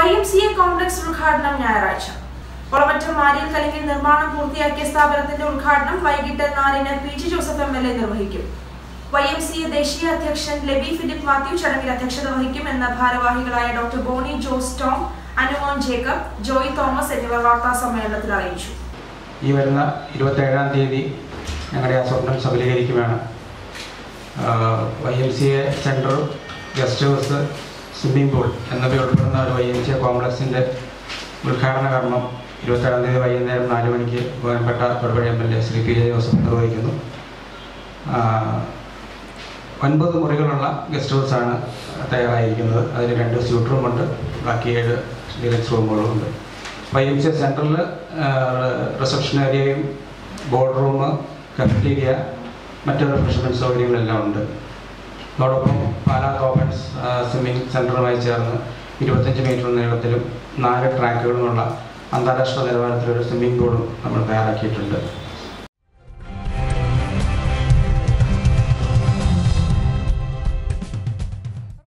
Y M C A complex ഉദ്ഘാടനം ഞായറാഴ്ച ഒളവറ്റം മാരിയിൽ കലിങ്കിൽ നിർമ്മാണം പൂർത്തിയാക്കിയ സ്ഥാപനത്തിന്റെ ഉദ്ഘാടനം വൈകിട്ട് നാലിന് P G Joseph M L A നിർവഹിക്കും വൈ എം സി എ ദേശീയ അധ്യക്ഷൻ ലെബി ഫിലിപ്പ് മാത്യു ചടങ്ങിൽ അധ്യക്ഷത വഹിക്കും എന്ന ഭാരവാഹികളായ ഡോക്ടർ ബോണി ജോസ് ടോം അനുമോൻ ജേക്കബ് ജോയ് തോമസ് എന്നിവർ വാർത്താ സമ്മേളനത്തിൽ അറിയിച്ചു ഈ വരുന്ന ഇരുപത്തേഴാം തീയതി ഞങ്ങളുടെ ആ സ്വപ്നം സഫലീകരിക്കുകയാണ് Y M C A centre guest house swimming pool എന്നിവ ഉൾപ്പെടുന്ന ഒരു വൈ എം സി എ കോംപ്ലക്സിൻ്റെ ഉദ്ഘാടന കർമ്മം ഇരുപത്തേഴാം തീയതി വൈകുന്നേരം നാല് മണിക്ക് ബഹുമാനപ്പെട്ട Thodupuzha M L A Shri P J Joseph നിർവഹിക്കുന്നു ആ, ഒൻപത് മുറികളുള്ള ഗസ്റ്റ് ഹൗസാണ് തയ്യാറായിരിക്കുന്നത് അതിൽ രണ്ട് സ്യൂട്ട് റൂമുണ്ട് ബാക്കി ഏഴ് ഡീലക്സ് റൂമുകളുമുണ്ട് വൈ എം സി സെൻറ്ററിൽ റിസപ്ഷൻ ഏരിയയും ബോർഡ് റൂം കഫറ്റീരിയ മറ്റ് റിഫ്രഷ്മെൻറ്റ് സൗകര്യങ്ങളെല്ലാം ഉണ്ട് അതോടൊപ്പം പാലാ ഓപ്പൺസ് സ്വിമ്മിംഗ് സെൻറ്ററുമായി ചേർന്ന് ഇരുപത്തഞ്ച് മീറ്റർ നീളത്തിലും നാല് ട്രാക്കുകളുമുള്ള അന്താരാഷ്ട്ര നിലവാരത്തിലൊരു സ്വിമ്മിംഗ് പൂളും നമ്മൾ തയ്യാറാക്കിയിട്ടുണ്ട്